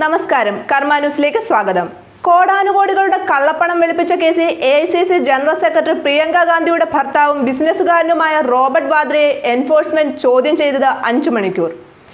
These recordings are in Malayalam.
നമസ്കാരം കർമ്മ ന്യൂസിലേക്ക് സ്വാഗതം കോടാനുകോടികളുടെ കള്ളപ്പണം വെളുപ്പിച്ച കേസിൽ A I C C general secretary Priyanka ഗാന്ധിയുടെ ഭർത്താവും ബിസിനസ്സുകാരനുമായ റോബർട്ട് വാദ്രയെ എൻഫോഴ്സ്മെന്റ് ചോദ്യം ചെയ്തത് അഞ്ചു മണിക്കൂർ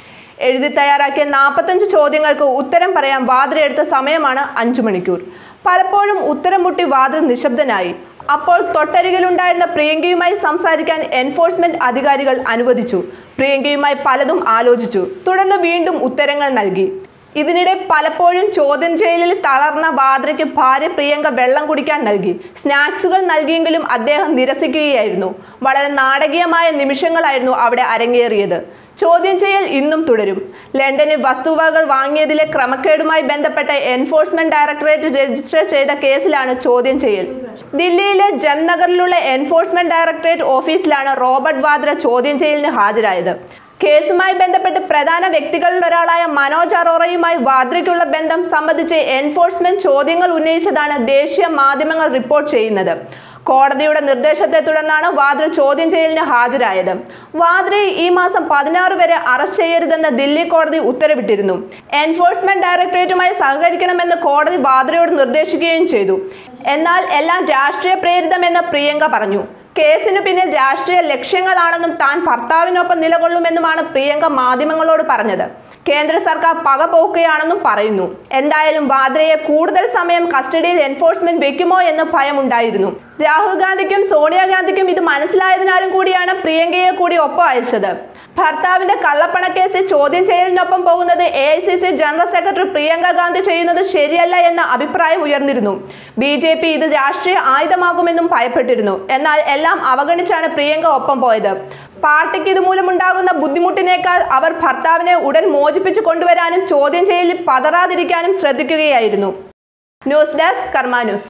എഴുതി തയ്യാറാക്കിയ നാൽപ്പത്തഞ്ച് ചോദ്യങ്ങൾക്ക് ഉത്തരം പറയാൻ വാദ്ര എടുത്ത സമയമാണ് അഞ്ചു മണിക്കൂർ പലപ്പോഴും ഉത്തരം മുട്ടി വാദ്ര നിശബ്ദനായി അപ്പോൾ തൊട്ടരികിലുണ്ടായിരുന്ന പ്രിയങ്കയുമായി സംസാരിക്കാൻ എൻഫോഴ്സ്മെന്റ് അധികാരികൾ അനുവദിച്ചു പ്രിയങ്കയുമായി പലതും ആലോചിച്ചു തുടർന്ന് വീണ്ടും ഉത്തരങ്ങൾ നൽകി ഇതിനിടെ പലപ്പോഴും ചോദ്യം ചെയ്യലിൽ തളർന്ന വാദ്രയ്ക്ക് ഭാര്യ പ്രിയങ്ക വെള്ളം കുടിക്കാൻ നൽകി സ്നാക്സുകൾ നൽകിയെങ്കിലും അദ്ദേഹം നിരസിക്കുകയായിരുന്നു വളരെ നാടകീയമായ നിമിഷങ്ങളായിരുന്നു അവിടെ അരങ്ങേറിയത് ചോദ്യം ചെയ്യൽ ഇന്നും തുടരും ലണ്ടനിൽ വസ്തുവകകൾ വാങ്ങിയതിലെ ക്രമക്കേടുമായി ബന്ധപ്പെട്ട എൻഫോഴ്സ്മെന്റ് ഡയറക്ടറേറ്റ് രജിസ്റ്റർ ചെയ്ത കേസിലാണ് ചോദ്യം ചെയ്യൽ ദില്ലിയിലെ ജംനഗറിലുള്ള എൻഫോഴ്സ്മെന്റ് ഡയറക്ടറേറ്റ് ഓഫീസിലാണ് റോബർട്ട് വാദ്ര ചോദ്യം ചെയ്യലിന് ഹാജരായത് കേസുമായി ബന്ധപ്പെട്ട് പ്രധാന വ്യക്തികളിൽ ഒരാളായ മനോജ് അറോറയുമായി വാദ്രയ്ക്കുള്ള ബന്ധം സംബന്ധിച്ച് എൻഫോഴ്സ്മെന്റ് ചോദ്യങ്ങൾ ഉന്നയിച്ചതാണ് ദേശീയ മാധ്യമങ്ങൾ റിപ്പോർട്ട് ചെയ്യുന്നത് കോടതിയുടെ നിർദ്ദേശത്തെ തുടർന്നാണ് വാദ്ര ചോദ്യം ചെയ്യലിന് ഹാജരായത് വാദ്രയെ ഈ മാസം പതിനാറ് വരെ അറസ്റ്റ് ചെയ്യരുതെന്ന് ദില്ലി കോടതി ഉത്തരവിട്ടിരുന്നു എൻഫോഴ്സ്മെന്റ് ഡയറക്ടറേറ്റുമായി സഹകരിക്കണമെന്ന് കോടതി വാദ്രയോട് നിർദ്ദേശിക്കുകയും ചെയ്തു എന്നാൽ എല്ലാം രാഷ്ട്രീയ പ്രേരിതമെന്ന് പ്രിയങ്ക പറഞ്ഞു കേസിന് പിന്നിൽ രാഷ്ട്രീയ ലക്ഷ്യങ്ങളാണെന്നും താൻ ഭർത്താവിനൊപ്പം നിലകൊള്ളുമെന്നുമാണ് പ്രിയങ്ക മാധ്യമങ്ങളോട് പറഞ്ഞത് കേന്ദ്ര സർക്കാർ പക പോക്കുകയാണെന്നും പറയുന്നു എന്തായാലും വാദ്രയെ കൂടുതൽ സമയം കസ്റ്റഡിയിൽ എൻഫോഴ്സ്മെന്റ് വെക്കുമോ എന്ന് ഭയമുണ്ടായിരുന്നു രാഹുൽ ഗാന്ധിക്കും സോണിയാഗാന്ധിക്കും ഇത് മനസ്സിലായതിനാലും കൂടിയാണ് പ്രിയങ്കയെ കൂടി ഒപ്പം അയച്ചത് ഭർത്താവിന്റെ കള്ളപ്പണക്കേസിൽ ചോദ്യം ചെയ്യലിനൊപ്പം പോകുന്നത് A I C C general secretary Priyanka Gandhi ചെയ്യുന്നത് ശരിയല്ല എന്ന അഭിപ്രായം ഉയർന്നിരുന്നു ബി ജെ പി ഇത് രാഷ്ട്രീയ ആയുധമാകുമെന്നും ഭയപ്പെട്ടിരുന്നു എന്നാൽ എല്ലാം അവഗണിച്ചാണ് പ്രിയങ്ക ഒപ്പം പോയത് പാർട്ടിക്ക് ഇതുമൂലമുണ്ടാകുന്ന ബുദ്ധിമുട്ടിനേക്കാൾ അവർ ഭർത്താവിനെ ഉടൻ മോചിപ്പിച്ചു കൊണ്ടുവരാനും ചോദ്യം ചെയ്യലിൽ പതറാതിരിക്കാനും ശ്രദ്ധിക്കുകയായിരുന്നു ന്യൂസ് ഡെസ്ക് കർമ്മ ന്യൂസ്